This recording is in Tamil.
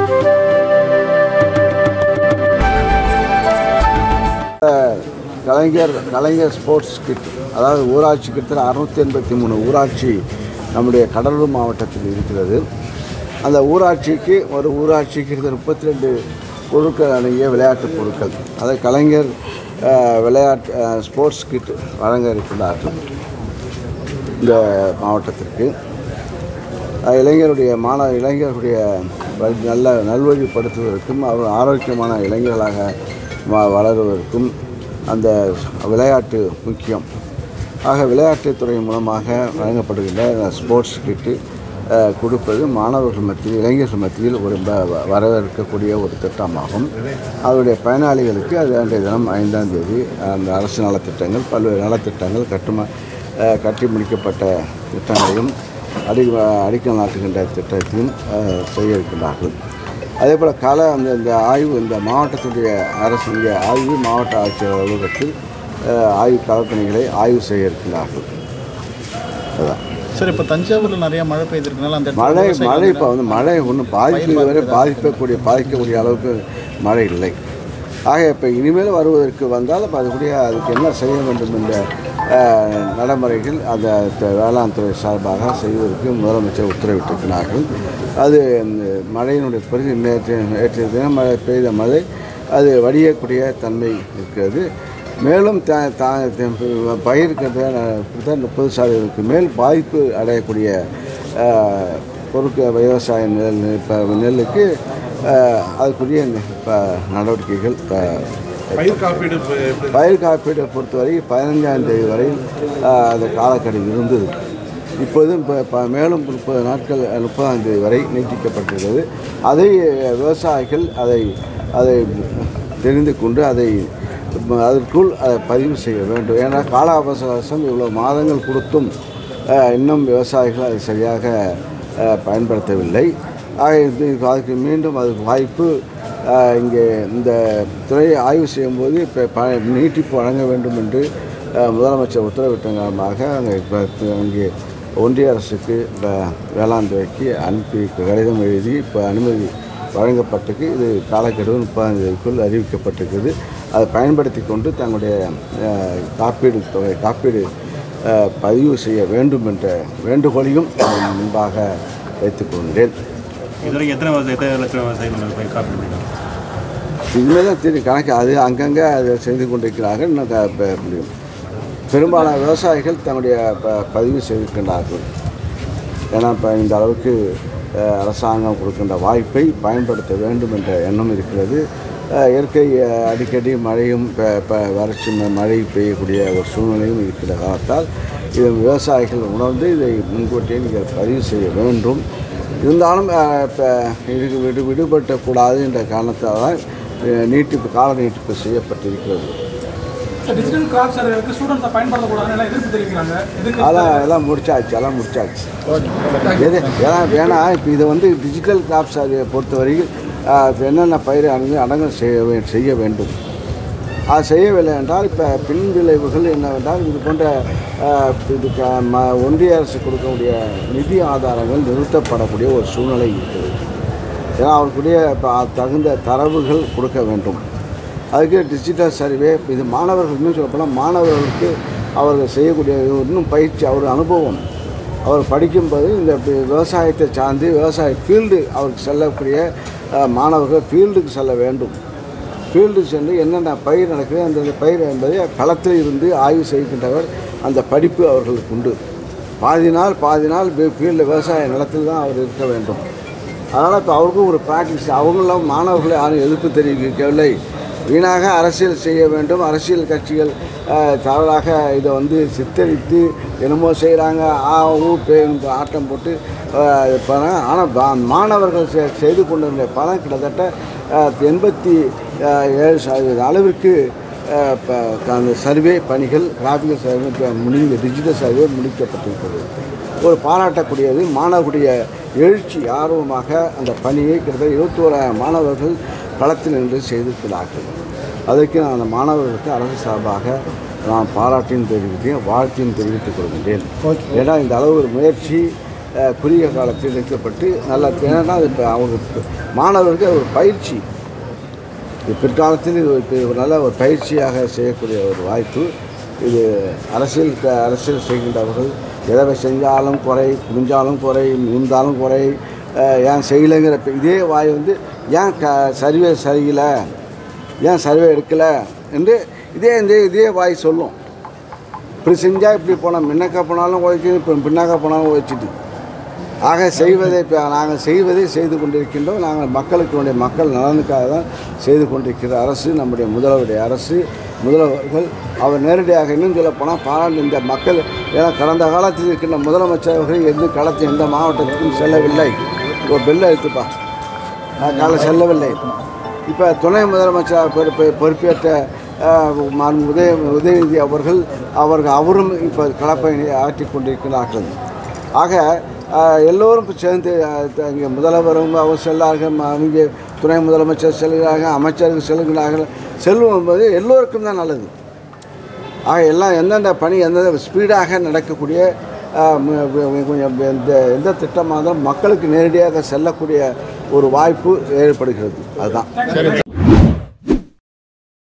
கலைஞர் கலைஞர் ஸ்போர்ட்ஸ் கிட் அதாவது ஊராட்சி கிட்டத்தட்ட அறுநூத்தி எண்பத்தி மூணு ஊராட்சி நம்முடைய கடலூர் மாவட்டத்தில் இருக்கிறது அந்த ஊராட்சிக்கு ஒரு ஊராட்சிக்கு கிட்டத்தட்ட முப்பத்தி ரெண்டு பொருட்கள் அடங்கிய விளையாட்டுப் பொருட்கள் அதை கலைஞர் அஹ், விளையாட்டு அஹ், ஸ்போர்ட்ஸ் கிட் வழங்க இருக்கிறார்கள் இந்த மாவட்டத்திற்கு அஹ், இளைஞருடைய மாணவ இளைஞர்களுடைய வழி- நல்ல நல்வழிப்படுத்துவதற்கும் அவர் ஆரோக்கியமான இளைஞர்களாக வ- வளருவதற்கும் அந்த விளையாட்டு முக்கியம் ஆக விளையாட்டுத்துறை மூலமாக வழங்கப்படுகின்ற இந்த ஸ்போர்ட்ஸ் கிட்டு அஹ், கொடுப்பது மாணவர்கள் மத்தியில் இளைஞர்கள் மத்தியில் ஒரு ப- வ- வரவேற்கக்கூடிய ஒரு திட்டமாகும் அதனுடைய பயனாளிகளுக்கு அது அன்றைய தினம் ஐந்தாம் தேதி அந்த அரசு நலத்திட்டங்கள் பல்வேறு நலத்திட்டங்கள் கட்டுமா அஹ், கட்டி முடிக்கப்பட்ட திட்டங்களையும் அடி அடிக்கல் நாட்டுகின்ற திட்டத்தையும் அஹ், செய்ய இருக்கின்றார்கள் அதே போல் கல அந்த இந்த ஆய்வு இந்த மாவட்டத்துடைய அரசு இங்கே ஆய்வு மாவட்ட ஆட்சியர் அலுவலகத்தில் அஹ், ஆய்வு களப்பணிகளை ஆய்வு செய்ய இருக்கிறார்கள் அதான் சார் இப்போ தஞ்சாவூரில் நிறைய மழை பெய்திருக்கனால அந்த இடத்துல மழை விவசாயிகள் மழை இப்போ வந்து மழை ஒன்றும் பாதிப்பு இதுவரை பாதிக்கக்கூடிய பாதிக்கக்கூடிய அளவுக்கு மழை இல்லை ஆக இப்போ இனிமேல் வருவதற்கு வந்தால் அப்ப அதுக்குரிய அதுக்கு என்ன செய்ய வேண்டும் என்ற அஹ், நடைமுறைகள் அந்த த- வேளாண் துறை சார்பாக செய்வதற்கு முதலமைச்சர் உத்தரவிட்டிருக்கிறார்கள் அது இந்த மழையினுடைய பெருகு நேற்று நேற்று தினம் மழை பெய்த மழை அது வடியக்கூடிய தன்மை இருக்கிறது மேலும் த தா த- பயிருக்கு முப்பது சதவீதத்துக்கு மேல் பாதிப்பு அடையக்கூடிய அஹ், பொருட்கள் விவசாய நெல் இப்போ நெல்லுக்கு அஹ், அதுக்குரிய இப்போ நடவடிக்கைகள் இப்போ பயிர் காப்பீடு இப்ப எப்படி பயிர் காப்பீடை பொறுத்தவரை பதினஞ்சாம் தேதி வரையில் அஹ், அந்த காலக்கெடு இருந்தது இப்போதும் இப்போ இப்போ மேலும் முப்பது நாட்கள் அஹ், முப்பதாம் தேதி வரை நீட்டிக்கப்பட்டிருக்கிறது அதை அஹ், விவசாயிகள் அதை அதை தெரிந்து கொண்டு அதை ம- அதற்குள் அதை பதிவு செய்ய வேண்டும் ஏன்னா கால அவகாசம் இவ்வளோ மாதங்கள் கொடுத்தும் அஹ், இன்னும் விவசாயிகள் அதை சரியாக அஹ், பயன்படுத்தவில்லை ஆக இது அதுக்கு மீண்டும் அதுக்கு வாய்ப்பு அஹ், இங்கே இந்த துறையை ஆய்வு செய்யும்போது இப்போ ப நீட்டிப்பு வழங்க வேண்டும் என்று அஹ், முதலமைச்சர் உத்தரவிட்ட காரணமாக அங்கே இப்போ அங்கே ஒன்றிய அரசுக்கு இப்போ வேளாண் துறைக்கு அனுப்பி கடிதம் எழுதி இப்போ அனுமதி வழங்கப்பட்டிருக்கு இது காலக்கெடு முப்பதாம் தேதிக்குள் அறிவிக்கப்பட்டிருக்குது அதை பயன்படுத்தி கொண்டு தங்களுடைய அஹ், காப்பீடு தொகை காப்பீடு அஹ், பதிவு செய்ய வேண்டும் என்ற வேண்டுகோளையும் நான் முன்பாக வைத்துக் கொண்டேன் இதுவரைக்கும் எத்தனை வருஷம் எத்தனை லட்சம் விவசாயிகள் பயிர் காப்பீடு பண்ணிருக்காங்க இதுமாரி தான் தெரியும் கணக்கு அது அங்கங்கே அதை செய்து கொண்டிருக்கிறார்கள் இன்னும் க- ப- முடியும் பெரும்பாலான விவசாயிகள் தங்களுடைய ப- பதிவு செய்திருக்கின்றார்கள் ஏன்னா இப்போ இந்த அளவுக்கு அஹ், அரசாங்கம் கொடுக்கின்ற வாய்ப்பை பயன்படுத்த வேண்டும் என்ற எண்ணம் இருக்கிறது அஹ், இயற்கை அஹ், அடிக்கடி மழையும் ப- ப- வறட்சி ம- மழை பெய்யக்கூடிய ஒரு சூழ்நிலையும் இருக்கிற காலத்தால் இது விவசாயிகள் உணர்ந்து இதை முன்கூட்டியே நீங்கள் பதிவு செய்ய வேண்டும் இருந்தாலும் இப்போ இதுக்கு விடு விடுபட்டக்கூடாது என்ற காரணத்தால் தான் அஹ், நீட்டிப்பு கால நீட்டிப்பு செய்யப்பட்டிருக்கிறது டிஜிட்டல் கிராப் சர்வேக்கு ஸ்டூடெண்ட்ஸை பயன்படுத்தக்கூடாதுன்னு எல்லாம் எதிர்ப்பு தெரிவிக்கிறாங்க எதுக்கு அதெல்லாம் எல்லாம் முடிச்சாச்சு எல்லாம் முடிச்சாச்சு எது ஏன்னா வேணா இப்போ இதை வந்து டிஜிட்டல் கிராப் சர்வே பொறுத்தவரையில் ஆஹ், என்னென்ன பயிர் அடங்கு அடங்கல் செய்ய வே- செய்ய வேண்டும் அது செய்யவில்லை என்றால் இப்போ பின் விளைவுகள் என்னவென்றால் இது போன்ற ஆஹ், இதுக்கு ம ஒன்றிய அரசு கொடுக்கக்கூடிய நிதி ஆதாரங்கள் நிறுத்தப்படக்கூடிய ஒரு சூழ்நிலை இருக்குது ஏன்னா அவருக்குரிய இப்போ தகுந்த தரவுகள் கொடுக்க வேண்டும் அதுக்கு டிஜிட்டல் சர்வே இது மாணவர்கள் இன்னும் சொல்லப்போனால் மாணவர்களுக்கு அவர்கள் செய்யக்கூடிய இன்னும் பயிற்சி அவர் அனுபவம் அவர் படிக்கும்போது இந்த பி- விவசாயத்தை சார்ந்து விவசாய ஃபீல்டு அவருக்கு செல்லக்கூடிய அஹ், மாணவர்கள் ஃபீல்டுக்கு செல்ல வேண்டும் ஃபீல்டுக்கு சென்று என்னென்ன பயிர் நடக்குது அந்த பயிர் என்பதை களத்தில் இருந்து ஆய்வு செய்கின்றவர் அந்த படிப்பு அவர்களுக்கு உண்டு பாதி நாள் பாதி நாள் ஃபீல்டு விவசாய நிலத்தில் தான் அவர் இருக்க வேண்டும் அதனால் இப்போ அவருக்கும் ஒரு ப்ராக்டிஸ் அவங்களும் மாணவர்களை யாரும் எதிர்ப்பு தெரிவிக்கவில்லை வீணாக அரசியல் செய்ய வேண்டும் அரசியல் கட்சிகள் அஹ், தவறாக இதை வந்து சித்தரித்து என்னமோ செய்கிறாங்க ஆ ஊ பேருந்து ஆட்டம் போட்டு ஆனால் மாணவர்கள் செ- செய்து கொண்டிருந்த பலன் கிட்டத்தட்ட அஹ், எண்பத்தி அஹ், ஏழு சதவீத அளவிற்கு அஹ், ப- அந்த சர்வே பணிகள் கிராஃபிக்கல் சர்வே இப்ப முடிந்த டிஜிட்டல் சர்வே முடிக்கப்பட்டிருக்கிறது ஒரு பாராட்டக்கூடியது மாணவர்களுடைய எழுச்சி ஆர்வமாக அந்த பணியை கிட்டத்தட்ட இருபத்தோராயிரம் மாணவர்கள் களத்தில் நின்று செய்திருக்கிறார்கள் அதற்கு நான் அந்த மாணவர்களுக்கு அரசு சார்பாக நான் பாராட்டையும் தெரிவித்தேன் வாழ்த்தையும் தெரிவித்துக் கொள்கின்றேன் ஏன்னா இந்த அளவு ஒரு முயற்சி அஹ், குறுகிய காலத்தில் வைக்கப்பட்டு நல்லா ஏன்னா அது இப்போ அவங்க மாணவர்களுக்கு ஒரு பயிற்சி இது பிற்காலத்தில் இது இப்போ ஒரு நல்ல ஒரு பயிற்சியாக செய்யக்கூடிய ஒரு வாய்ப்பு இது அரசியல் க- அரசியல் செய்கின்றவர்கள் எதை செஞ்சாலும் குறை குனிஞ்சாலும் குறை நிமிந்தாலும் குறை அஹ், ஏன் செய்யலைங்கிற இப்ப இதே வாய் வந்து ஏன் க சர்வே சரியில்லை ஏன் சர்வே எடுக்கலை என்று இதே இந்த இதே வாய் சொல்லும் இப்படி செஞ்சால் இப்படி போனால் முன்னக்கா போனாலும் உழைக்குது இப்போ பின்னாக்கா போனாலும் உழைச்சிட்டு ஆக செய்வதை இப்போ நாங்கள் செய்வதை செய்து கொண்டிருக்கின்றோம் நாங்கள் மக்களுக்கு வேண்டிய மக்கள் நலனுக்காக தான் செய்து கொண்டிருக்கிற அரசு நம்முடைய முதல்வருடைய அரசு முதல்வர்கள் அவர் நேரடியாக இன்னும் சொல்ல போனால் பாராட்டு இந்த மக்கள் ஏன்னா கடந்த காலத்தில் இருக்கின்ற முதலமைச்சர்கள் எந்த களத்தில் எந்த மாவட்டத்துக்கும் செல்லவில்லை ஒரு பெல்ல எடுத்துப்பா காலம் செல்லவில்லை இப்போ துணை முதலமைச்சர் பொறுப்பை பொறுப்பேற்ற அஹ், மாண்பு உதய உதயநிதி அவர்கள் அவர்கள் அவரும் இப்போ கலப்பை ஆற்றி கொண்டிருக்கிறார்கள் ஆக அஹ், எல்லோரும் இப்போ சேர்ந்து அஹ், இங்கே முதல்வரும் அவர் செல்லார்கள் ம- இங்கே துணை முதலமைச்சர் செல்கிறார்கள் அமைச்சர்கள் செல்கிறார்கள் செல்வம் என்பது எல்லோருக்கும் தான் நல்லது ஆக எல்லாம் எந்தெந்த பணி எந்தெந்த ஸ்பீடாக நடக்கக்கூடிய அஹ், ம- ம- கொஞ்சம் எந்த எந்த திட்டமாக இருந்தாலும் மக்களுக்கு நேரடியாக செல்லக்கூடிய ஒரு வாய்ப்பு ஏற்படுகிறது அதுதான்